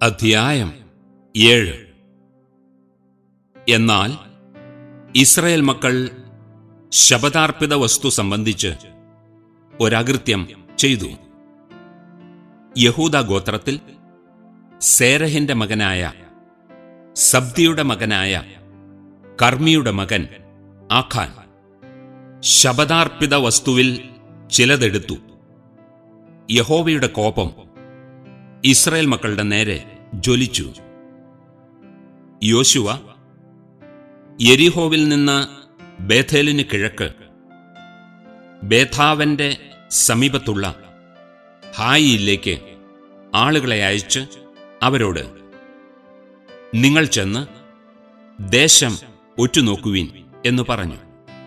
അധ്യായം ഏഴ് എന്നാൽ ഇസ്രയേൽ മക്കൾ ശപഥാർപ്പിത വസ്തു സംബന്ധിച്ച് ഒരകൃത്യം ചെയ്തു യഹൂദ ഗോത്രത്തിൽ സേരഹിന്റെ മകനായ സബ്ദിയുടെ മകനായ കർമ്മിയുടെ മകൻ ആഖാൻ ശപഥാർപ്പിത വസ്തുവിൽ ചിലതെടുത്തു യഹോവയുടെ കോപം ഇസ്രയേൽ മക്കളുടെ നേരെ ജ്വലിച്ചു യോശുവ യെരിഹോവിൽ നിന്ന് ബേഥേലിന് കിഴക്ക് ബേഥാവന്റെ സമീപത്തുള്ള ഹായിയിലേക്ക് ആളുകളെ അയച്ച് അവരോട് നിങ്ങൾ ചെന്ന് ദേശം ഒറ്റുനോക്കുവിൻ എന്ന് പറഞ്ഞു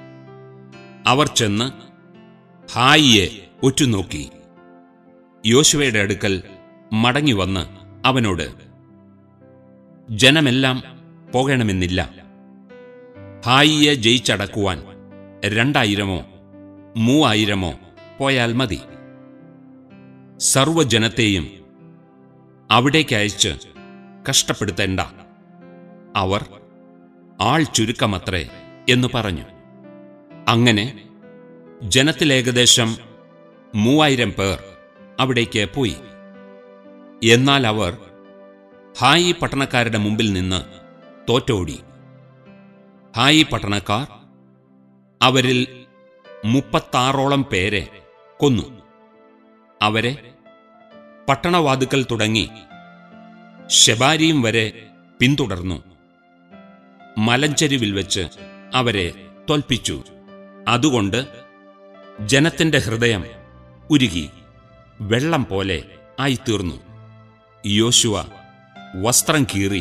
അവർ ചെന്ന് ഹായിയെ ഒറ്റുനോക്കി യോശുവയുടെ അടുക്കൽ മടങ്ങി വന്ന് അവനോട് ജനമെല്ലാം പോകണമെന്നില്ല ഹായിയെ ജയിച്ചടക്കുവാൻ രണ്ടായിരമോ മൂവായിരമോ പോയാൽ മതി സർവജനത്തെയും അവിടേക്ക് അയച്ച് കഷ്ടപ്പെടുത്തേണ്ട അവർ ആൾ ചുരുക്കമത്രേ എന്ന് പറഞ്ഞു അങ്ങനെ ജനത്തിൽ ഏകദേശം മൂവായിരം പേർ അവിടേക്ക് പോയി എന്നാൽ അവർ ഹായി പട്ടണക്കാരുടെ മുമ്പിൽ നിന്ന് തോറ്റോടി ഹായി പട്ടണക്കാർ അവരിൽ മുപ്പത്താറോളം പേരെ കൊന്നു അവരെ പട്ടണവാതുക്കൽ തുടങ്ങി ശബാരിയും വരെ പിന്തുടർന്നു മലഞ്ചരിവിൽ വെച്ച് അവരെ തോൽപ്പിച്ചു അതുകൊണ്ട് ജനത്തിന്റെ ഹൃദയം ഉരുകി വെള്ളം പോലെ ആയിത്തീർന്നു യോശുവ വസ്ത്രം കീറി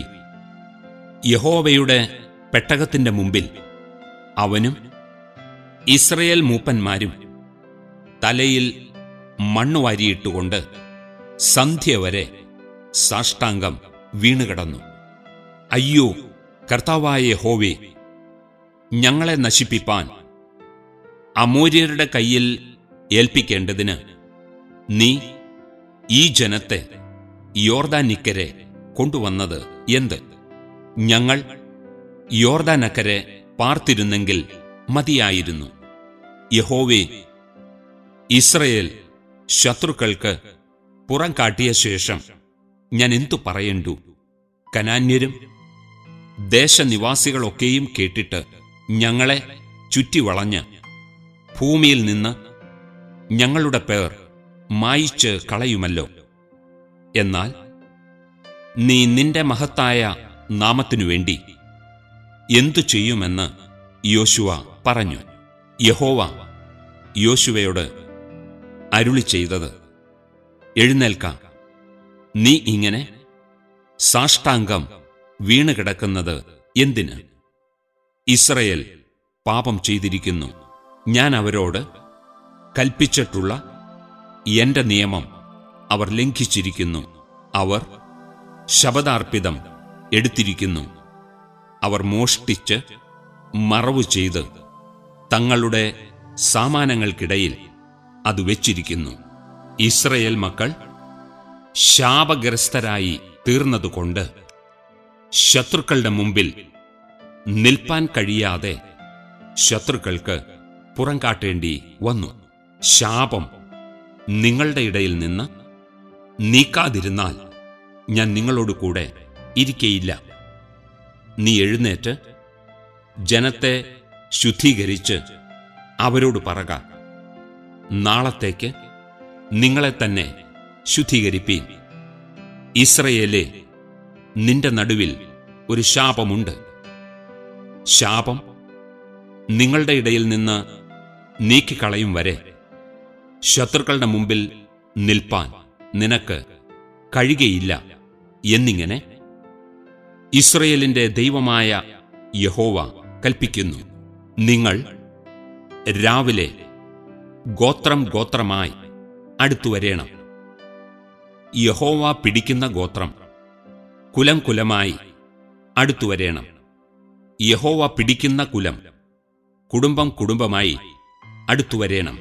യഹോവയുടെ പെട്ടകത്തിന്റെ മുമ്പിൽ അവനും ഇസ്രയേൽ മൂപ്പന്മാരും തലയിൽ മണ്ണു വാരിയിട്ടുകൊണ്ട് സന്ധ്യ വരെ സാഷ്ടാംഗം വീണുകിടന്നു അയ്യോ കർത്താവായ യഹോവേ ഞങ്ങളെ നശിപ്പിപ്പാൻ അമൂര്യരുടെ കയ്യിൽ ഏൽപ്പിക്കേണ്ടതിന് നീ ഈ ജനത്തെ യോർദാനിക്കരെ കൊണ്ടുവന്നത് എന്ത് ഞങ്ങൾ യോർദാനക്കരെ പാർത്തിരുന്നെങ്കിൽ മതിയായിരുന്നു യഹോവേ ഇസ്രയേൽ ശത്രുക്കൾക്ക് പുറം കാട്ടിയ ശേഷം ഞാൻ എന്തു പറയണ്ടു കനാന്യരും ദേശനിവാസികളൊക്കെയും കേട്ടിട്ട് ഞങ്ങളെ ചുറ്റിവളഞ്ഞ് ഭൂമിയിൽ നിന്ന് ഞങ്ങളുടെ പേർ മായിച്ച് കളയുമല്ലോ എന്നാൽ നീ നിന്റെ മഹത്തായ നാമത്തിനു വേണ്ടി എന്തു ചെയ്യുമെന്ന് യോശുവ പറഞ്ഞു യഹോവ യോശുവയോട് അരുളി ചെയ്തത് എഴുന്നേൽക്ക നീ ഇങ്ങനെ സാഷ്ടാംഗം വീണുകിടക്കുന്നത് എന്തിന് ഇസ്രയേൽ പാപം ചെയ്തിരിക്കുന്നു ഞാൻ അവരോട് കൽപ്പിച്ചിട്ടുള്ള എന്റെ നിയമം അവർ ലംഘിച്ചിരിക്കുന്നു അവർ ശബദാർപ്പിതം എടുത്തിരിക്കുന്നു അവർ മോഷ്ടിച്ച് മറവു ചെയ്ത് തങ്ങളുടെ സാമാനങ്ങൾക്കിടയിൽ അത് വെച്ചിരിക്കുന്നു ഇസ്രയേൽ മക്കൾ ശാപഗ്രസ്തരായി തീർന്നതുകൊണ്ട് ശത്രുക്കളുടെ മുമ്പിൽ നിൽപ്പാൻ കഴിയാതെ ശത്രുക്കൾക്ക് പുറം കാട്ടേണ്ടി വന്നു ശാപം നിങ്ങളുടെ ഇടയിൽ നിന്ന് നീക്കാതിരുന്നാൽ ഞാൻ നിങ്ങളോട് കൂടെ ഇരിക്കയില്ല നീ എഴുന്നേറ്റ് ജനത്തെ ശുദ്ധീകരിച്ച് അവരോട് പറക നാളത്തേക്ക് നിങ്ങളെ തന്നെ ശുദ്ധീകരിപ്പീൻ ഇസ്രയേലെ നിന്റെ നടുവിൽ ഒരു ശാപമുണ്ട് ശാപം നിങ്ങളുടെ ഇടയിൽ നിന്ന് നീക്കിക്കളയും വരെ ശത്രുക്കളുടെ മുമ്പിൽ നിൽപ്പാൻ നിനക്ക് കഴിയുകയില്ല എന്നിങ്ങനെ ഇസ്രയേലിന്റെ ദൈവമായ യഹോവ കൽപ്പിക്കുന്നു നിങ്ങൾ രാവിലെ ഗോത്രം ഗോത്രമായി അടുത്തു വരേണം യഹോവ പിടിക്കുന്ന ഗോത്രം കുലം കുലമായി അടുത്തു വരേണം യഹോവ പിടിക്കുന്ന കുലം കുടുംബം കുടുംബമായി അടുത്തു വരേണം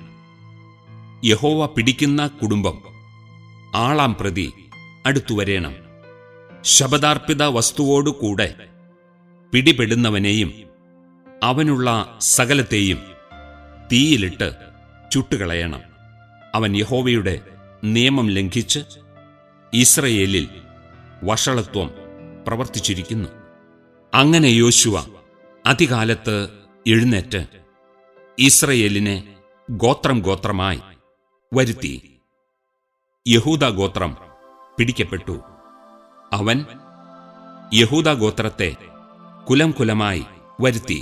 യഹോവ പിടിക്കുന്ന കുടുംബം ആളാം പ്രതി അടുത്തു വരേണം ശബദാർപ്പിത വസ്തുവോടുകൂടെ പിടിപെടുന്നവനെയും അവനുള്ള സകലത്തെയും തീയിലിട്ട് ചുട്ടുകളയണം അവൻ യഹോവയുടെ നിയമം ലംഘിച്ച് ഇസ്രയേലിൽ വഷളത്വം പ്രവർത്തിച്ചിരിക്കുന്നു അങ്ങനെ യോശുവ അതികാലത്ത് എഴുന്നേറ്റ് ഇസ്രയേലിനെ ഗോത്രം ഗോത്രമായി വരുത്തി യഹൂദ ഗോത്രം പിടിക്കപ്പെട്ടു അവൻ യഹൂദ ഗോത്രത്തെ കുലം കുലമായി വരുത്തി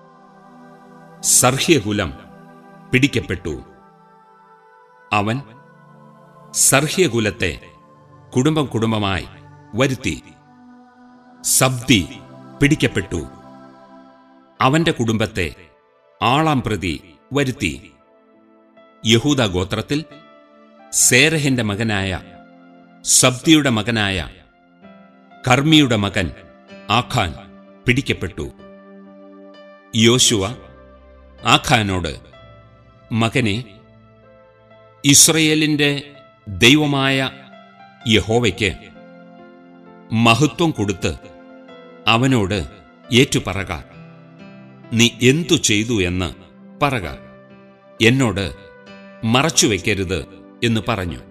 സർഹ്യകുലം പിടിക്കപ്പെട്ടു അവൻ സർഹ്യകുലത്തെ കുടുംബം കുടുംബമായി വരുത്തി സബ്ദി പിടിക്കപ്പെട്ടു അവന്റെ കുടുംബത്തെ ആളാം പ്രതി വരുത്തി യഹൂദ ഗോത്രത്തിൽ സേരഹിന്റെ മകനായ സബ്ദിയുടെ മകനായ കർമ്മിയുടെ മകൻ ആഖാൻ പിടിക്കപ്പെട്ടു യോശുവ ആഖാനോട് മകനെ ഇസ്രയേലിന്റെ ദൈവമായ യഹോവയ്ക്ക് മഹത്വം കൊടുത്ത് അവനോട് ഏറ്റുപറക നീ എന്തു ചെയ്തു എന്ന് പറക എന്നോട് മറച്ചുവെക്കരുത് എന്ന് പറഞ്ഞു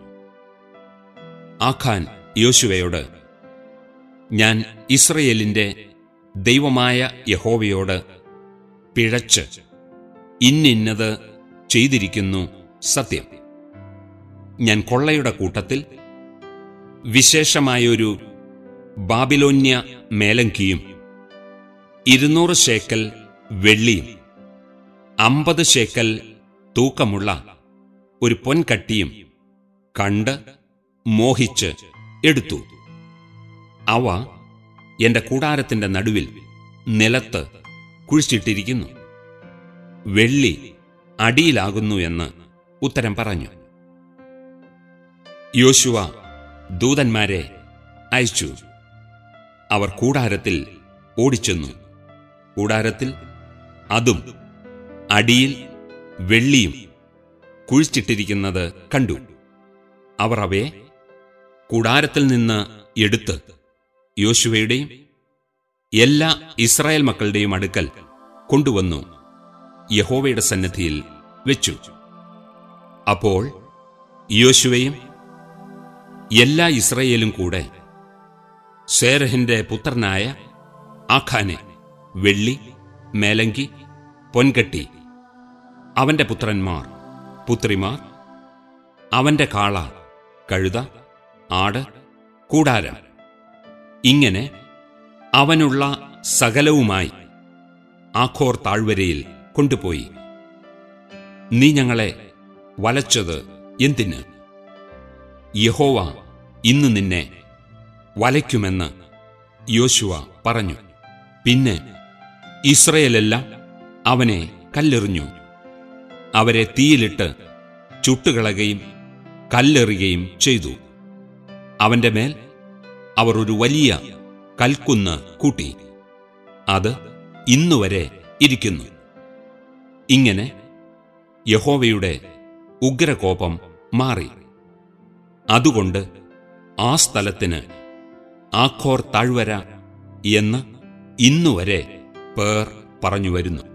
ആഖാൻ യോശുവയോട് ഞാൻ ഇസ്രയേലിന്റെ ദൈവമായ യഹോവയോട് പിഴച്ച് ഇന്നിന്നത് ചെയ്തിരിക്കുന്നു സത്യം ഞാൻ കൊള്ളയുടെ കൂട്ടത്തിൽ വിശേഷമായൊരു ബാബിലോന്യ മേലങ്കിയും ഇരുന്നൂറ് ശേക്കൽ വെള്ളിയും അമ്പത് ശേക്കൽ തൂക്കമുള്ള ഒരു പൊൻകട്ടിയും കണ്ട് മോഹിച്ച് എടുത്തു അവ എന്റെ കൂടാരത്തിന്റെ നടുവിൽ നിലത്ത് കുഴിച്ചിട്ടിരിക്കുന്നു വെള്ളി അടിയിലാകുന്നു എന്ന് ഉത്തരം പറഞ്ഞു യോശുവ ദൂതന്മാരെ അയച്ചു അവർ കൂടാരത്തിൽ ഓടിച്ചെന്നു കൂടാരത്തിൽ അതും അടിയിൽ വെള്ളിയും കുഴിച്ചിട്ടിരിക്കുന്നത് കണ്ടു അവർ അവയെ കൂടാരത്തിൽ നിന്ന് എടുത്ത് യോശുവയുടെയും എല്ലാ ഇസ്രായേൽ മക്കളുടെയും അടുക്കൽ കൊണ്ടുവന്നു യഹോവയുടെ സന്നിധിയിൽ വെച്ചു അപ്പോൾ യോശുവയും എല്ലാ ഇസ്രയേലും കൂടെ സേരഹിന്റെ പുത്രനായ ആഖാനെ വെള്ളി മേലങ്കി പൊൻകട്ടി അവന്റെ പുത്രന്മാർ പുത്രിമാർ അവന്റെ കാള കഴുത ആട് കൂടാരം ഇങ്ങനെ അവനുള്ള സകലവുമായി ആഖോർ താഴ്വരയിൽ കൊണ്ടുപോയി നീ ഞങ്ങളെ വലച്ചത് എന്തിന് യഹോവ ഇന്ന് നിന്നെ വലയ്ക്കുമെന്ന് യോശുവ പറഞ്ഞു പിന്നെ ഇസ്രയേലെല്ലാം അവനെ കല്ലെറിഞ്ഞു അവരെ തീയിലിട്ട് ചുട്ടുകളയുകയും കല്ലെറിയുകയും ചെയ്തു അവന്റെ മേൽ അവർ ഒരു വലിയ കൽക്കുന്ന് കൂട്ടി അത് ഇന്നുവരെ ഇരിക്കുന്നു ഇങ്ങനെ യഹോവയുടെ ഉഗ്രകോപം മാറി അതുകൊണ്ട് ആ സ്ഥലത്തിന് ആഖോർ താഴ്വര എന്ന് ഇന്നുവരെ പേർ പറഞ്ഞുവരുന്നു